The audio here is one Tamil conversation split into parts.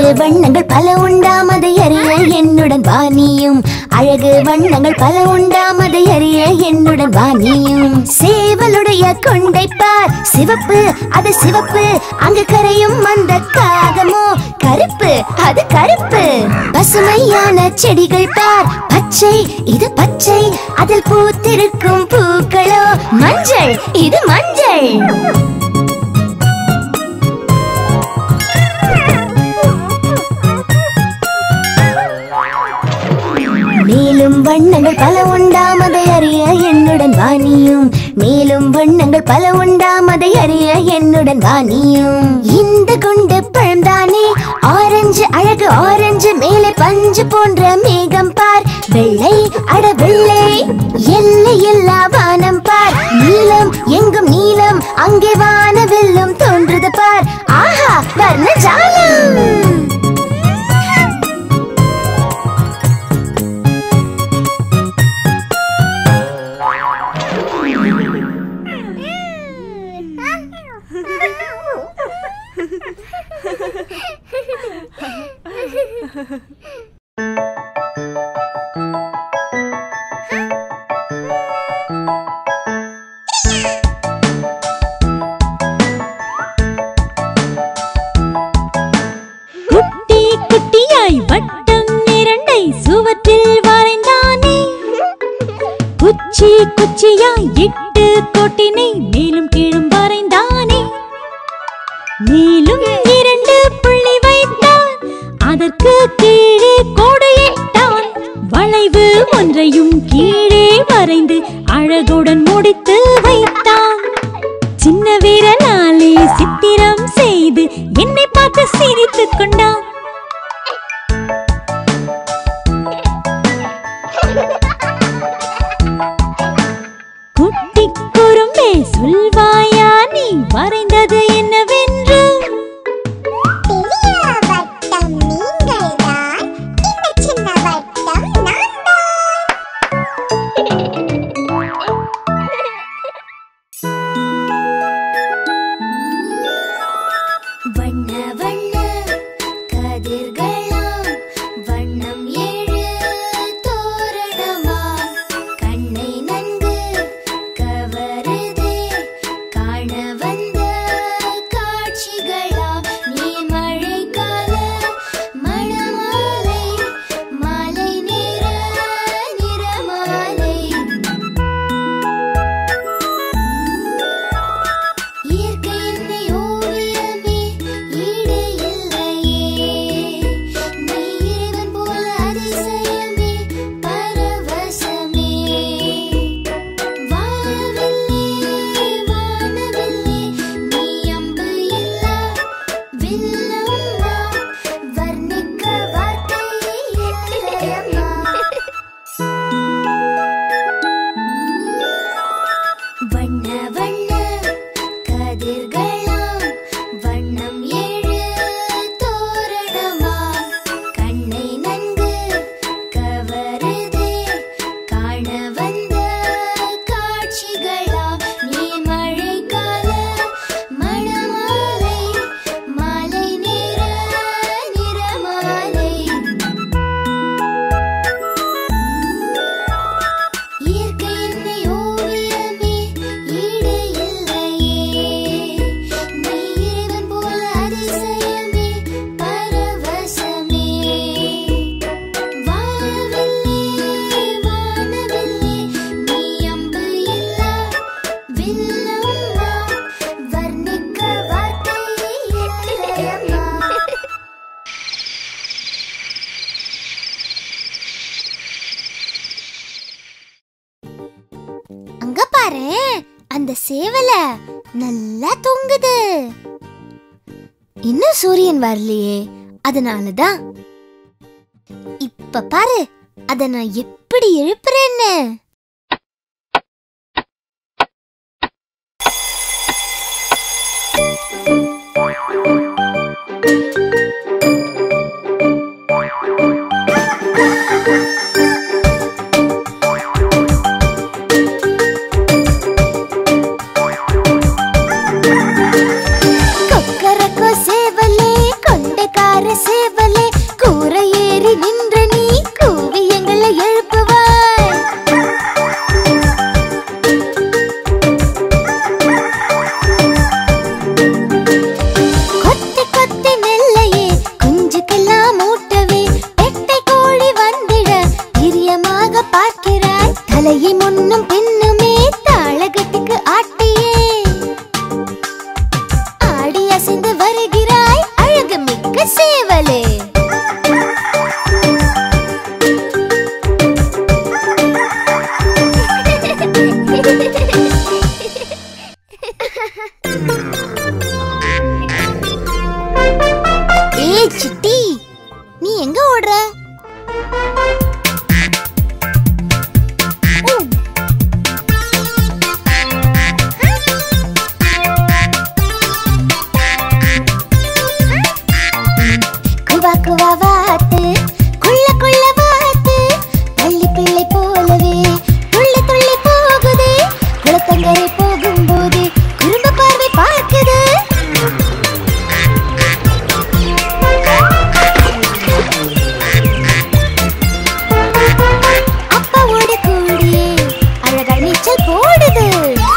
வண்ணங்கள் பல உண்டாம் அதை அறிய என்னுடன் வாணியும் அழகு வண்ணங்கள் பல உண்டாம் அதை அறிய என்னுடன் வாணியும் சேவலுடைய கொண்டை பார் சிவப்பு அது சிவப்பு அங்கு கரையும் அந்த காகமோ கருப்பு அது கருப்பு பசுமையான செடிகள் பார் பச்சை இது பச்சை அதில் பூத்திருக்கும் பூக்களோ மஞ்சள் இது மஞ்சள் மேலும் வண்ணங்கள் பல உண்டாம் அதை அறிய என்னுடன் வாணியும் மேலும் வண்ணங்கள் பல உண்டாம் அதை அறிய என்னுடன் வாணியும் இந்த குண்டு பழம்தானே ஆரஞ்சு அழகு ஆரஞ்சு மேலே பஞ்சு போன்ற மேகம் பார் வெள்ளை அட வெள்ளை எல்லை எல்லா வானம் பார் நீலம் எங்கும் நீலம் அங்கே வானவெல்லும் தோன்றுது பார் ஆஹா வர்ண ஜாலம் குட்டி குட்டியாய் வட்டம் இரண்டை சுவற்றில் வரைந்தானே குச்சி குச்சியாய் எட்டு கோட்டினை மேலும் கீழும் வரைந்தானே மேலும் இரண்டு புள்ளி வைத்தான் அதற்கு கீழே கோடு இட்டான் வளைவு ஒன்றையும் கீழே வரைந்து அழகுடன் முடித்து வைத்தான் சின்ன விரலாலே சித்திரம் செய்து என்னை பார்த்து சிரித்துக் கொண்டான் குட்டி குறும்பே சொல்வாயா நீ வரைந்தது என்னவென்று பெரிய வட்டம் நீங்கள்தான் இந்த சின்ன வட்டம் நான்தான் வண்ண வண்ண கதிர்களாம் வண்ணம் ஏழு தோரணமா கண்ணை நன்கு கவருதே காண வந்த காட்சிகளா நீ மழைக்கால மணமாலை மாலை நேர நிறமாலை இயற்கை என்னை ஓவியமே ஈடு இல்லையே நீ இறைவன் போல அதிசயமே பரவசமே வானவில்லே வானவில்லே நீ அம்பு இல்லா வில்லம்மா வர்ணிக்க வார்த்தை இல்லையம்மா வண்ண வண்ண கதிர்களாம் வண்ணம் ஏழு தோரணமா கண்ணை நன்கு கவருதே காண வந்த காட்சிகளா நீ மழைக்கால மணமாலை மாலை நேர நிறமாலை இயற்கை என்னை ஓவியமே ஈடு இல்லையே நீ இறைவன் போல அதிசயமே பரவசமே வானவில்லே வானவில்லே நீ அம்பு இல்லா வில்லம்மா வர்ணிக்க வார்த்தை இல்லையம்மா அங்க பாரு அந்த சேவல நல்லா தொங்குது இன்னும் சூரியன் வரலையே அதனாலதான் இப்ப பாரு அத நான் எப்படி எழுப்புறேன்னு கொக்கரக்கோ சேவலே கொண்டைக்கார சேவலே ஏய் சிட்டி நீ எங்க ஓடுற குவா குவா வாத்து குள்ள குள்ள வாத்து பள்ளி பிள்ளை போலவே துள்ளி துள்ளி போகுது குளத்தங்கரை போகும்போது குறும்ப பார்வை பார்க்குது அப்பாவோட கூடியே அழகா நீச்சல் போடுது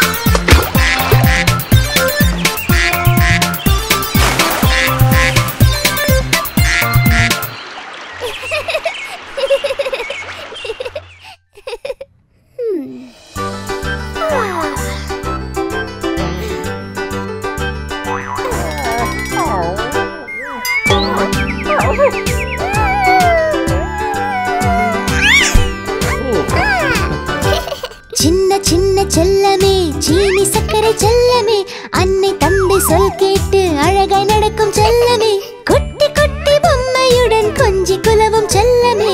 சின்ன சின்ன செல்லமே சீனி சக்கரை செல்லமே அன்னை தந்தை சொல் கேட்டு அழகாய் நடக்கும் செல்லமே குட்டி குட்டி பொம்மையுடன் கொஞ்சி குலவும் செல்லமே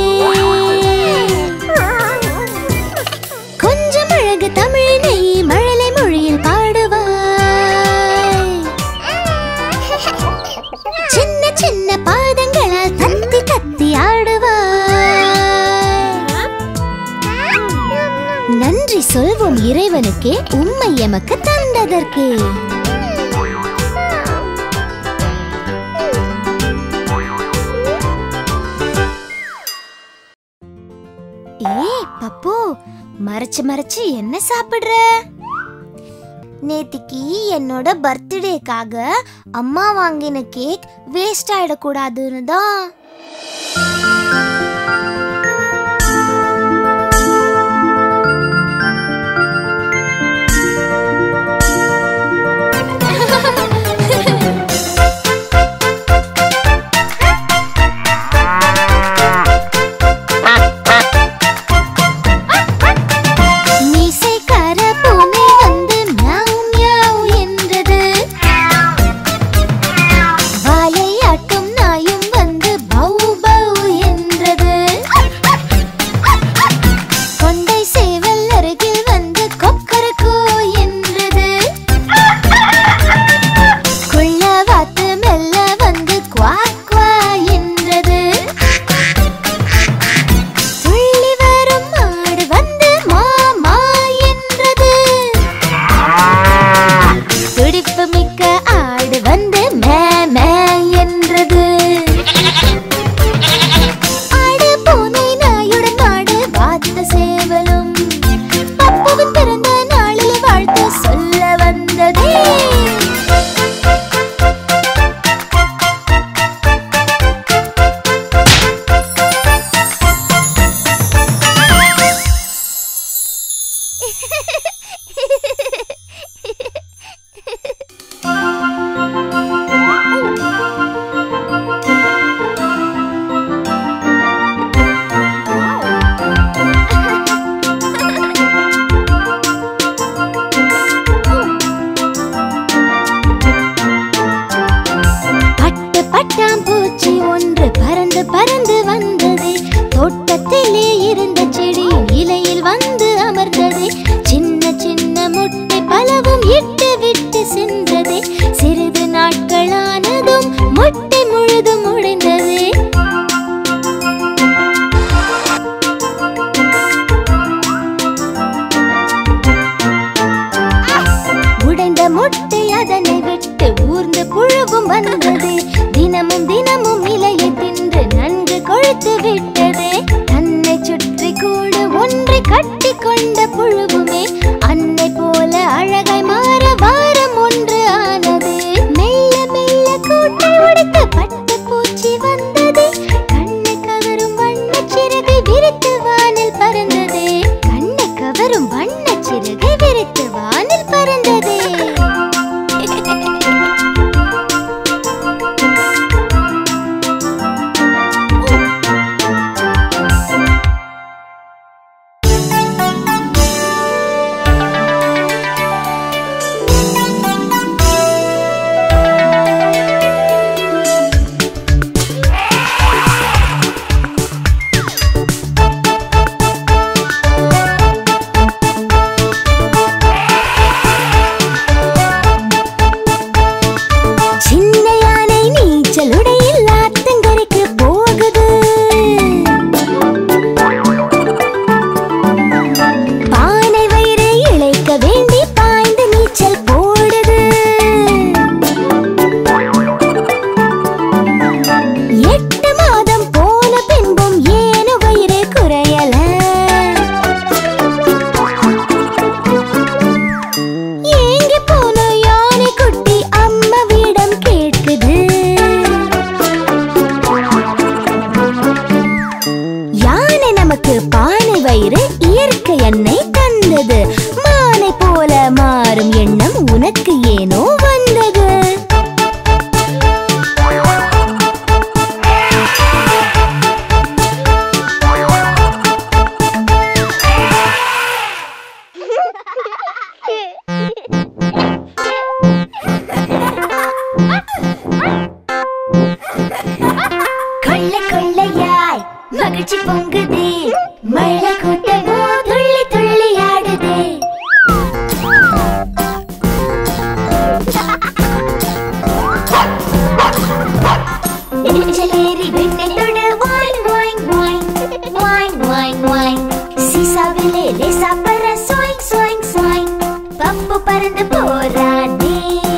கொஞ்சம் அழகு தமிழினை மழலை மொழியில் பாடுவாய் சின்ன சின்ன பாதங்களால் தத்தி தத்தி ஆடுவாய் நன்றி சொல்வோம் இறைவனுக்கே உம்மை எமக்கு தந்ததற்கு ஏய் பப்பு மறைச்சு மறைச்சு என்ன சாப்பிடுற நேத்திக்கு என்னோட பர்த்டேக்காக அம்மா வாங்கின கேக் வேஸ்ட் ஆயிடக்கூடாதுன்னு தான் மீசைக்கார பூனை வந்து மியாவ் மியாவ் என்றது வாலையாட்டும் நாயும் வந்து பௌ பௌ என்றது கொண்டை சேவல் அருகில் வந்து கொக்கரக்கோ என்றது குள்ள வாத்து மெல்ல வந்து குவா குவா என்றது துள்ளி வரும் மாடு வந்து மாமா என்றது துடிப்பு மிக்க ஆடு வந்து மே மே என்றது ஆடு பூனை நாயுடன் மாடு வாத்த சேவலும் பப்புவின் பிறந்த நாளில் வாழ்த்து சொல்ல வந்ததே பட்டு பட்டாம்பூச்சி ஒன்று பறந்து பறந்து வந்தது தோட்டத்திலே இருந்த செடியின் இலையில் வந்து அமர்ந்தது சின்ன சின்ன முட்டை பலவும் இட்டு விட்டு சென்றது சிறிது நாட்களானதும் முட்டை முழுதும் உடைந்தது உடைந்த முட்டை அதனை விட்டு ஊர்ந்து புழுவும் வந்தது தினமும் தினமும் இலையை தின்று நன்கு கொழுத்து விட்டது தன்னை சுற்றி கூடு ஒன்றை கட்டி கொண்ட புழுவுமே அன்னை போல அழகாய் மாற வாரம் ஒன்று ஆனது மெல்ல மெல்ல கூட்டை உடைத்து பட்டு பூச்சி வந்தது கண்ணை கவரும் வண்ணச் சிறகை விரித்து வானில் பறந்தது கண்ணை கவரும் வண்ணச் சிறகை விரித்து வானில் பறந்தது உனக்கு ஏனோ வந்தது கொள்ள கொள்ளையாய் மகிழ்ச்சி பொங்குதே மழை கூட்டமோ துள்ளி துள்ளி ஆடுதே நெஞ்சலேறி விண்ணை தொடு வாயின் வாயின் வாயின் வாயின் வாயின் வாயின் சீசாவிலே லேசா பற சோயின் சோயின் சோயின் பப்பு பறந்து போராடே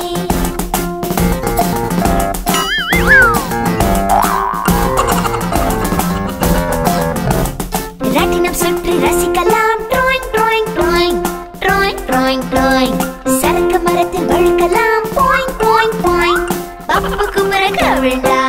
ரட்டினம் சுற்றி ரசிக்கலாம் drawing drawing drawing drawing drawing drawing சரக்கு மரத்தில் வழுக்கலாம் பாயிங் பாயிங் பாயிங் பப்பு குமர கவிழ்ந்தா